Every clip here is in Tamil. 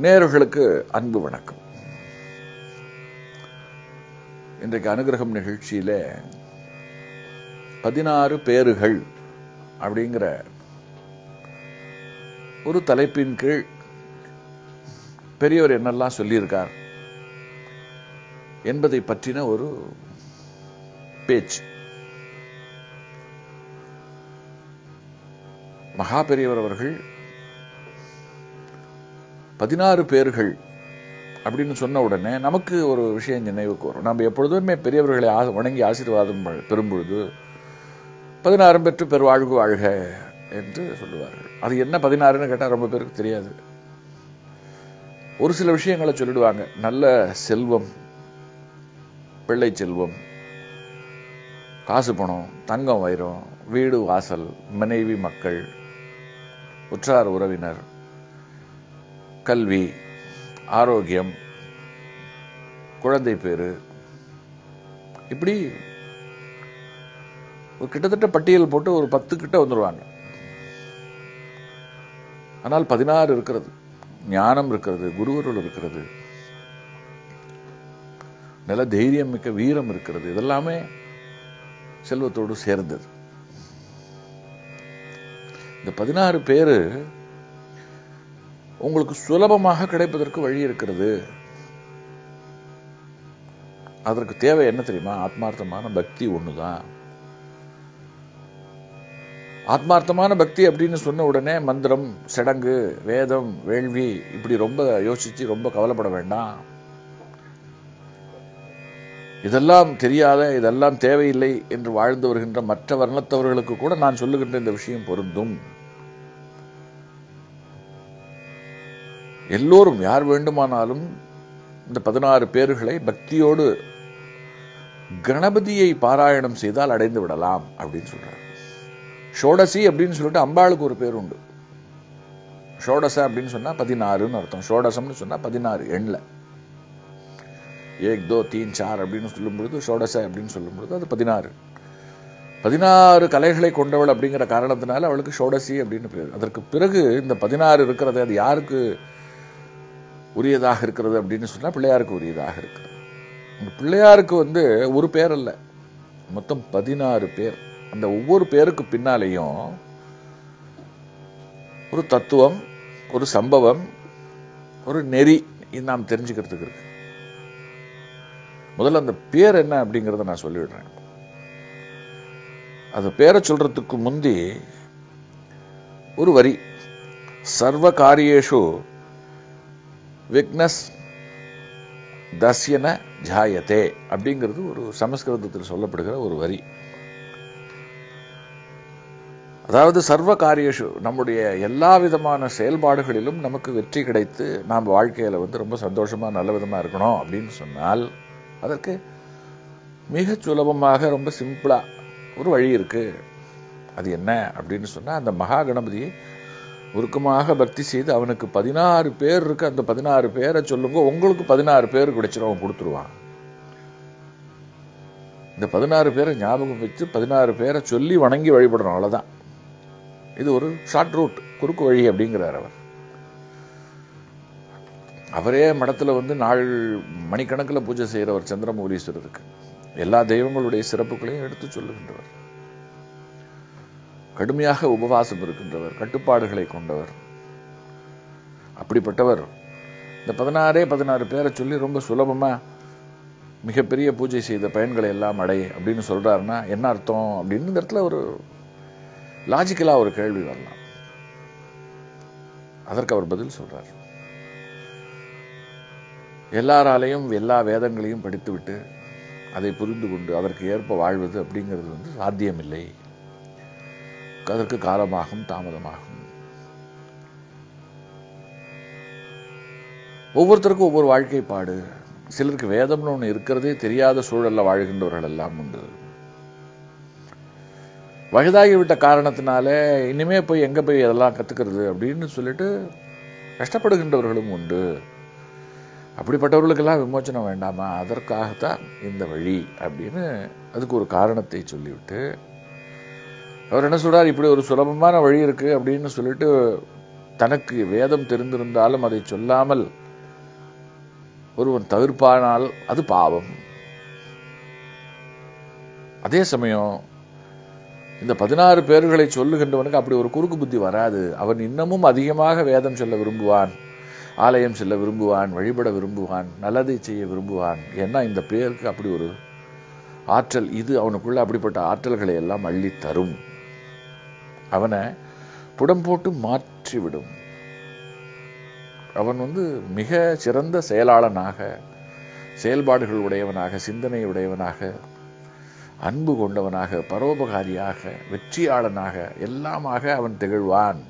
நேயர்களுக்கு அன்பு வணக்கம் இன்றைக்கு அனுகிரகம் நிகழ்ச்சியில பதினாறு பேறுகள் அப்படிங்கிற ஒரு தலைப்பின் கீழ் பெரியவர் என்னெல்லாம் சொல்லியிருக்கார் என்பதை பற்றின ஒரு பேச்சு மகா பெரியவர் அவர்கள் பதினாறு பேர்கள் அப்படின்னு சொன்ன உடனே நமக்கு ஒரு விஷயம் நினைவுக்கு வரும் நம்ம எப்பொழுதுமே பெரியவர்களை ஆ- வணங்கி ஆசீர்வாதம் ப- பெறும் பொழுது பதினாறும் பெற்று பெருவாழ்வு வாழ்க என்று சொல்லுவார்கள் அது என்ன பதினாறுன்னு கேட்டால் ரொம்ப பேருக்கு தெரியாது ஒரு சில விஷயங்களை சொல்லிடுவாங்க நல்ல செல்வம் பிள்ளை செல்வம் காசு பணம் தங்கம் வைரம் வீடு வாசல் மனைவி மக்கள் உற்றார் உறவினர் கல்வி ஆரோக்கியம் குழந்தை பேரு இப்படி ஒரு கிட்டத்தட்ட பட்டியல் போட்டு ஒரு பத்து கிட்ட வந்துருவாங்க ஆனால் பதினாறு இருக்கிறது ஞானம் இருக்கிறது குருவருள் இருக்கிறது நல்ல தைரியம் மிக்க வீரம் இருக்கிறது இதெல்லாமே செல்வத்தோடு சேர்ந்தது இந்த பதினாறு பேரு உங்களுக்கு சுலபமாக கிடைப்பதற்கு வழி இருக்கிறது அதற்கு தேவை என்ன தெரியுமா ஆத்மார்த்தமான பக்தி ஒண்ணுதான் ஆத்மார்த்தமான பக்தி அப்படின்னு சொன்ன உடனே மந்திரம் சடங்கு வேதம் வேள்வி இப்படி ரொம்ப யோசிச்சு ரொம்ப கவலைப்பட வேண்டாம் இதெல்லாம் தெரியாத இதெல்லாம் தேவையில்லை என்று வாழ்ந்து வருகின்ற மற்ற வர்ணத்தவர்களுக்கு கூட நான் சொல்லுகின்ற இந்த விஷயம் பொருந்தும் எல்லோரும் யார் வேண்டுமானாலும் இந்த பதினாறு பேர்களை பக்தியோடு கணபதியை பாராயணம் செய்தால் அடைந்து விடலாம் அப்படின்னு சொல்றார் ஷோடசி அப்படின்னு சொல்லிட்டு அம்பாளுக்கு ஒரு பேர் உண்டு ஷோடச அப்படின்னு சொன்னா பதினாறுன்னு அர்த்தம் ஷோடசம்னு சொன்னா பதினாறு எண்ல ஏக் தோ தீன் சார் அப்படின்னு சொல்லும் பொழுது ஷோடச அப்படின்னு சொல்லும் பொழுது அது பதினாறு பதினாறு கலைகளை கொண்டவள் அப்படிங்கிற காரணத்தினால அவளுக்கு ஷோடசி அப்படின்னு பேர் அதற்கு பிறகு இந்த பதினாறு இருக்கிறது அது யாருக்கு உரியதாக இருக்கிறது அப்படின்னு சொன்னா பிள்ளையாருக்கு உரியதாக இருக்கிறது இந்த பிள்ளையாருக்கு வந்து ஒரு பேர் அல்ல மொத்தம் பதினாறு பேர் அந்த ஒவ்வொரு பேருக்கு பின்னாலேயும் ஒரு தத்துவம் ஒரு சம்பவம் ஒரு நெறி இது நாம் தெரிஞ்சுக்கிறதுக்கு இருக்கு முதல்ல அந்த பேர் என்ன அப்படிங்கறத நான் சொல்லிவிடுறேன் அந்த பேரை சொல்றதுக்கு முந்தி ஒரு வரி சர்வ காரியேஷு விக்னஸ் தஸ்யன ஜாயத்தே அப்படிங்கிறது ஒரு சமஸ்கிருதத்தில் சொல்லப்படுகிற ஒரு வரி அதாவது சர்வ காரியேஷு நம்முடைய எல்லா விதமான செயல்பாடுகளிலும் நமக்கு வெற்றி கிடைத்து நாம் வாழ்க்கையில வந்து ரொம்ப சந்தோஷமா நல்ல விதமா இருக்கணும் அப்படின்னு சொன்னால் அதற்கு மிக சுலபமாக ரொம்ப சிம்பிளா ஒரு வழி இருக்கு அது என்ன அப்படின்னு சொன்னா அந்த மகா கணபதியை உருக்கமாக பக்தி செய்து அவனுக்கு பதினாறு பேர் இருக்கு அந்த பதினாறு பேரை சொல்லுங்க உங்களுக்கு பதினாறு பேர் கிடைச்சிடும் அவன் கொடுத்துருவான் இந்த பதினாறு பேரை ஞாபகம் வச்சு பதினாறு பேரை சொல்லி வணங்கி வழிபடணும் அவ்வளவுதான் இது ஒரு ஷார்ட் ரூட் குறுக்கு வழி அப்படிங்கிறார் அவர் அவரே மடத்துல வந்து நாள் மணிக்கணக்கில் பூஜை செய்கிறவர் சந்திரமௌலீஸ்வரருக்கு எல்லா தெய்வங்களுடைய சிறப்புகளையும் எடுத்து சொல்லுகின்றவர் கடுமையாக உபவாசம் இருக்கின்றவர் கட்டுப்பாடுகளை கொண்டவர் அப்படிப்பட்டவர் இந்த பதினாறே பதினாறு பேரை சொல்லி ரொம்ப சுலபமா மிகப்பெரிய பூஜை செய்த பயன்களை எல்லாம் அடை அப்படின்னு சொல்றாருன்னா என்ன அர்த்தம் அப்படின்னு இந்த இடத்துல ஒரு லாஜிக்கலா ஒரு கேள்வி வரலாம் அதற்கு அவர் பதில் சொல்றார் எல்லாராலையும் எல்லா வேதங்களையும் படித்துவிட்டு அதை புரிந்து கொண்டு அதற்கு ஏற்ப வாழ்வது அப்படிங்கிறது வந்து சாத்தியமில்லை அதற்கு காலமாகும் தாமதமாகும் ஒவ்வொருத்தருக்கும் ஒவ்வொரு வாழ்க்கை பாடு சிலருக்கு வேதம்னு ஒண்ணு இருக்கிறதே தெரியாத சூழல்ல வாழ்கின்றவர்கள் எல்லாம் உண்டு வயதாகிவிட்ட காரணத்தினால இனிமே போய் எங்க போய் இதெல்லாம் கத்துக்கிறது அப்படின்னு சொல்லிட்டு கஷ்டப்படுகின்றவர்களும் உண்டு அப்படிப்பட்டவர்களுக்கெல்லாம் விமோச்சனம் வேண்டாமா அதற்காகத்தான் இந்த வழி அப்படின்னு அதுக்கு ஒரு காரணத்தை சொல்லிவிட்டு அவர் என்ன சொல்றார் இப்படி ஒரு சுலபமான வழி இருக்கு அப்படின்னு சொல்லிட்டு தனக்கு வேதம் தெரிந்திருந்தாலும் அதை சொல்லாமல் ஒருவன் தவிர்ப்பானால் அது பாவம் அதே சமயம் இந்த பதினாறு பேர்களை சொல்லுகின்றவனுக்கு அப்படி ஒரு குறுக்கு புத்தி வராது அவன் இன்னமும் அதிகமாக வேதம் சொல்ல விரும்புவான் ஆலயம் செல்ல விரும்புவான் வழிபட விரும்புவான் நல்லதை செய்ய விரும்புவான் ஏன்னா இந்த பேருக்கு அப்படி ஒரு ஆற்றல் இது அவனுக்குள்ள அப்படிப்பட்ட ஆற்றல்களை எல்லாம் அள்ளி தரும் அவனை புடம் போட்டு மாற்றிவிடும் அவன் வந்து மிக சிறந்த செயலாளனாக செயல்பாடுகள் உடையவனாக சிந்தனை உடையவனாக அன்பு கொண்டவனாக பரோபகாரியாக வெற்றியாளனாக எல்லாமாக அவன் திகழ்வான்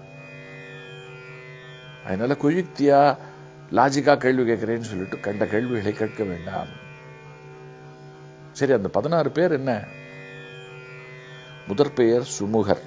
அதனால குயுக்தியா லாஜிக்கா கேள்வி கேட்கிறேன்னு சொல்லிட்டு கண்ட கேள்விகளை கேட்க வேண்டாம் சரி அந்த பதினாறு பேர் என்ன முதற் பெயர் சுமுகர்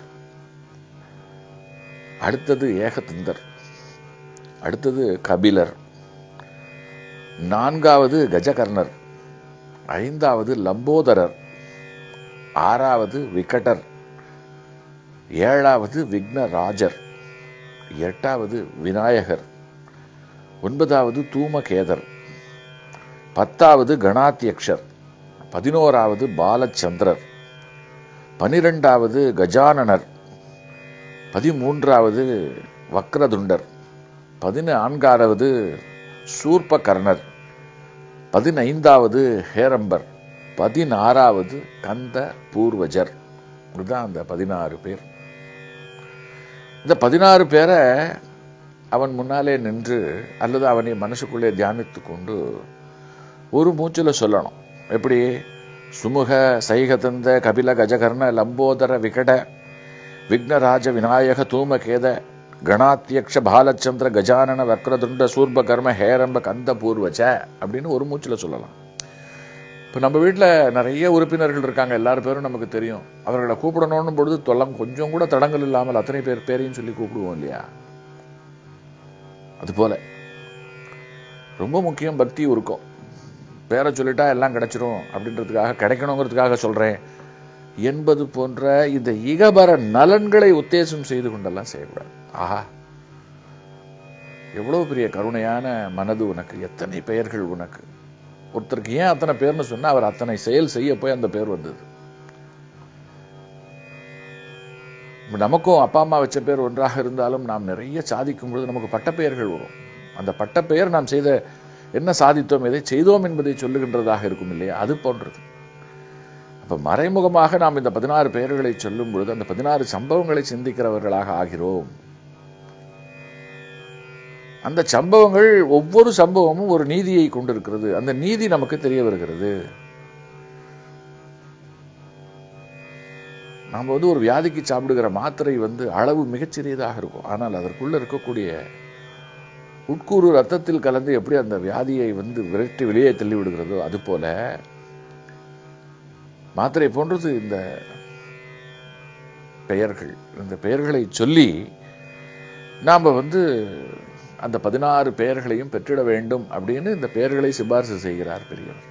அடுத்தது ஏகதந்தர் அடுத்தது கபிலர் நான்காவது கஜகர்ணர் ஐந்தாவது லம்போதரர் ஆறாவது விகடர் ஏழாவது விக்னராஜர் எட்டாவது விநாயகர் ஒன்பதாவது தூமகேதர் பத்தாவது கணாத்தியக்ஷர் பதினோராவது பாலச்சந்திரர் பனிரெண்டாவது கஜானனர் பதிமூன்றாவது வக்ரதுண்டர் பதினான்காவது சூர்பகர்ணர் பதினைந்தாவது ஹேரம்பர் பதினாறாவது கந்த பூர்வஜர் இதுதான் அந்த பதினாறு பேர் இந்த பதினாறு பேரை அவன் முன்னாலே நின்று அல்லது அவனை மனசுக்குள்ளே தியானித்து கொண்டு ஒரு மூச்சில் சொல்லணும் எப்படி சுமுக சைகதந்த கபில கஜகர்ண லம்போதர விகட விக்னராஜ விநாயக தூமகேத கணாத்தியக்ஷ பாலச்சந்திர கஜானன வக்ரதுண்ட சூர்ப கர்ம ஹேரம்ப கந்த பூர்வச்ச அப்படின்னு ஒரு மூச்சில் சொல்லலாம் இப்போ நம்ம வீட்டில் நிறைய உறுப்பினர்கள் இருக்காங்க எல்லாரும் பேரும் நமக்கு தெரியும் அவர்களை கூப்பிடணும்னு பொழுது தொல்லம் கொஞ்சம் கூட தடங்கள் இல்லாமல் அத்தனை பேர் பேரையும் சொல்லி கூப்பிடுவோம் இல்லையா அது போல ரொம்ப முக்கியம் பக்தி இருக்கும் பேரை சொல்லிட்டா எல்லாம் கிடைச்சிரும் அப்படின்றதுக்காக கிடைக்கணுங்கிறதுக்காக சொல்றேன் என்பது போன்ற இந்த இகபர நலன்களை உத்தேசம் செய்து கொண்டெல்லாம் செய்யக்கூடாது ஆஹா எவ்வளவு பெரிய கருணையான மனது உனக்கு எத்தனை பெயர்கள் உனக்கு ஒருத்தருக்கு ஏன் அத்தனை பேர்னு சொன்னா அவர் அத்தனை செயல் செய்ய போய் அந்த பேர் வந்தது நமக்கும் அப்பா அம்மா வச்ச பேர் ஒன்றாக இருந்தாலும் நாம் நிறைய சாதிக்கும் பொழுது நமக்கு பட்டப்பெயர்கள் வரும் அந்த பட்டப்பெயர் நாம் செய்த என்ன சாதித்தோம் எதை செய்தோம் என்பதை சொல்லுகின்றதாக இருக்கும் இல்லையா அது போன்றது அப்ப மறைமுகமாக நாம் இந்த பதினாறு பெயர்களை சொல்லும் பொழுது அந்த பதினாறு சம்பவங்களை சிந்திக்கிறவர்களாக ஆகிறோம் அந்த சம்பவங்கள் ஒவ்வொரு சம்பவமும் ஒரு நீதியை கொண்டிருக்கிறது அந்த நீதி நமக்கு தெரிய வருகிறது நாம் வந்து ஒரு வியாதிக்கு சாப்பிடுகிற மாத்திரை வந்து அளவு மிகச்சிறியதாக இருக்கும் ஆனால் அதற்குள்ள இருக்கக்கூடிய உட்கூறு ரத்தத்தில் கலந்து எப்படி அந்த வியாதியை வந்து விரட்டி வெளியே தள்ளி விடுகிறதோ அது போல மாத்திரை போன்றது இந்த பெயர்கள் இந்த பெயர்களை சொல்லி நாம் வந்து அந்த பதினாறு பெயர்களையும் பெற்றிட வேண்டும் அப்படின்னு இந்த பெயர்களை சிபாரிசு செய்கிறார் பெரியவர்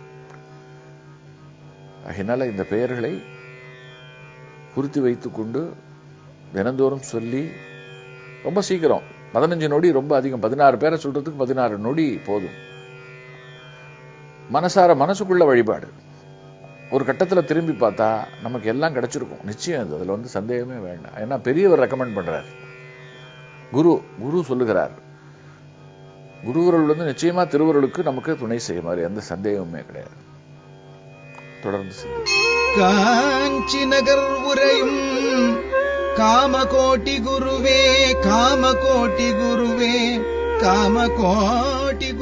அதனால இந்த பெயர்களை குறித்து வைத்துக்கொண்டு தினந்தோறும் சொல்லி ரொம்ப சீக்கிரம் பதினஞ்சு நொடி ரொம்ப அதிகம் பதினாறு பேரை சொல்றதுக்கு பதினாறு நொடி போதும் மனசார மனசுக்குள்ள வழிபாடு ஒரு கட்டத்தில் திரும்பி பார்த்தா நமக்கு எல்லாம் கிடைச்சிருக்கும் நிச்சயம் அது அதில் வந்து சந்தேகமே வேண்டாம் ஏன்னா பெரியவர் ரெக்கமெண்ட் பண்றார் குரு குரு சொல்லுகிறார் குருவருள் வந்து நிச்சயமா திருவருளுக்கு நமக்கு துணை செய்ய மாதிரி எந்த சந்தேகமுமே கிடையாது தொடர்ந்து சிந்தி காஞ்சி நகர் உரையும் காமகோட்டி குருவே காமகோட்டி குருவே காமகோட்டி